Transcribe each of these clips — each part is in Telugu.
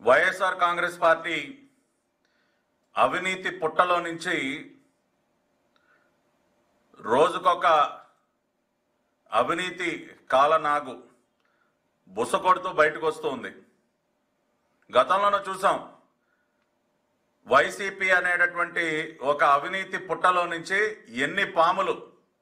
వైఎస్ఆర్ కాంగ్రెస్ పార్టీ అవినీతి పుట్టలో నుంచి రోజుకొక అవినీతి కాలనాగు బుస కొడుతూ బయటకు వస్తుంది గతంలోనూ చూసాం వైసీపీ అనేటటువంటి ఒక అవినీతి పుట్టలో నుంచి ఎన్ని పాములు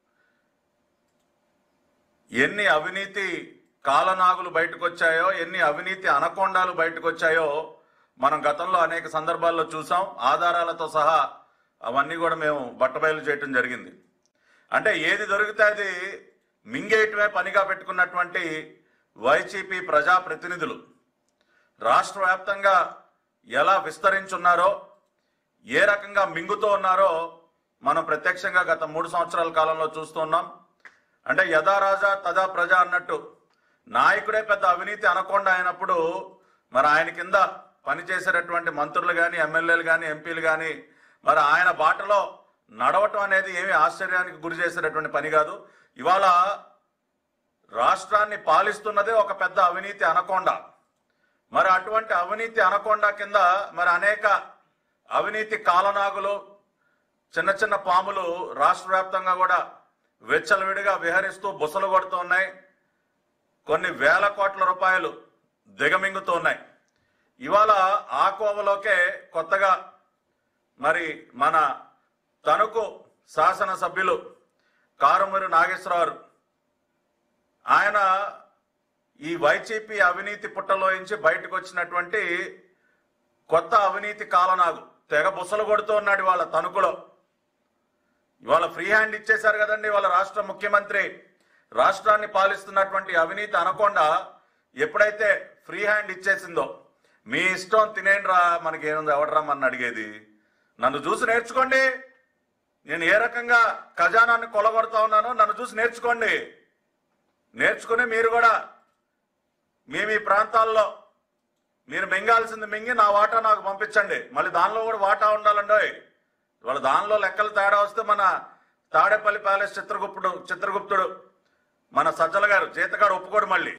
ఎన్ని అవినీతి కాలనాగులు బయటకు వచ్చాయో ఎన్ని అవినీతి అనకొండాలు బయటకు వచ్చాయో మనం గతంలో అనేక సందర్భాల్లో చూసాం ఆధారాలతో సహా అవన్నీ కూడా మేము బట్టబయలు చేయటం జరిగింది అంటే ఏది దొరికితే అది మింగేయటమే పనిగా పెట్టుకున్నటువంటి వైసీపీ ప్రజాప్రతినిధులు రాష్ట్ర వ్యాప్తంగా ఎలా విస్తరించున్నారో ఏ రకంగా మింగుతూ ఉన్నారో మనం ప్రత్యక్షంగా గత మూడు సంవత్సరాల కాలంలో చూస్తున్నాం అంటే యథా రాజా తదా ప్రజ అన్నట్టు నాయకుడే పెద్ద అవినీతి అనకుండా అయినప్పుడు మరి ఆయన కింద పనిచేసేటటువంటి మంత్రులు కానీ ఎమ్మెల్యేలు కానీ ఎంపీలు కానీ మరి ఆయన బాటలో నడవటం అనేది ఏమీ ఆశ్చర్యానికి గురి చేసేటటువంటి పని కాదు ఇవాళ రాష్ట్రాన్ని పాలిస్తున్నదే ఒక పెద్ద అవినీతి అనకొండ మరి అటువంటి అవినీతి అనకొండ కింద మరి అనేక అవినీతి కాలనాగులు చిన్న చిన్న పాములు రాష్ట్ర వ్యాప్తంగా కూడా వెచ్చలవిడిగా విహరిస్తూ బుసలు కొడుతూ ఉన్నాయి కొన్ని వేల కోట్ల రూపాయలు దిగమింగుతూ ఉన్నాయి ఇవాళ ఆ కోవలోకే కొత్తగా మరి మన తణుకు శాసనసభ్యులు కారుమూరి నాగేశ్వరరావు ఆయన ఈ వైసీపీ అవినీతి పుట్టలోంచి బయటకు వచ్చినటువంటి కొత్త అవినీతి కాలనాగు తెగ బుసలు కొడుతూ ఉన్నాడు వాళ్ళ తణుకులో ఇవాళ ఫ్రీ హ్యాండ్ ఇచ్చేశారు కదండి వాళ్ళ రాష్ట్ర ముఖ్యమంత్రి రాష్ట్రాన్ని పాలిస్తున్నటువంటి అవినీతి అనకుండా ఎప్పుడైతే ఫ్రీ హ్యాండ్ ఇచ్చేసిందో మీ ఇష్టం తినేండి రా మనకి ఏముంది ఎవడరా మన అడిగేది నన్ను చూసి నేర్చుకోండి నేను ఏ రకంగా ఖజానాన్ని కొలగొడతా ఉన్నానో నన్ను చూసి నేర్చుకోండి నేర్చుకుని మీరు కూడా మీ మీ ప్రాంతాల్లో మీరు మింగాల్సింది మింగి నా వాటా నాకు పంపించండి మళ్ళీ దానిలో కూడా వాటా ఉండాలండి ఇవాళ దానిలో లెక్కలు తేడా వస్తే మన తాడేపల్లి ప్యాలెస్ చిత్రగుప్తుడు చిత్రగుప్తుడు మన సజ్జల గారు జీతగాడు ఒప్పుకోడు మళ్ళీ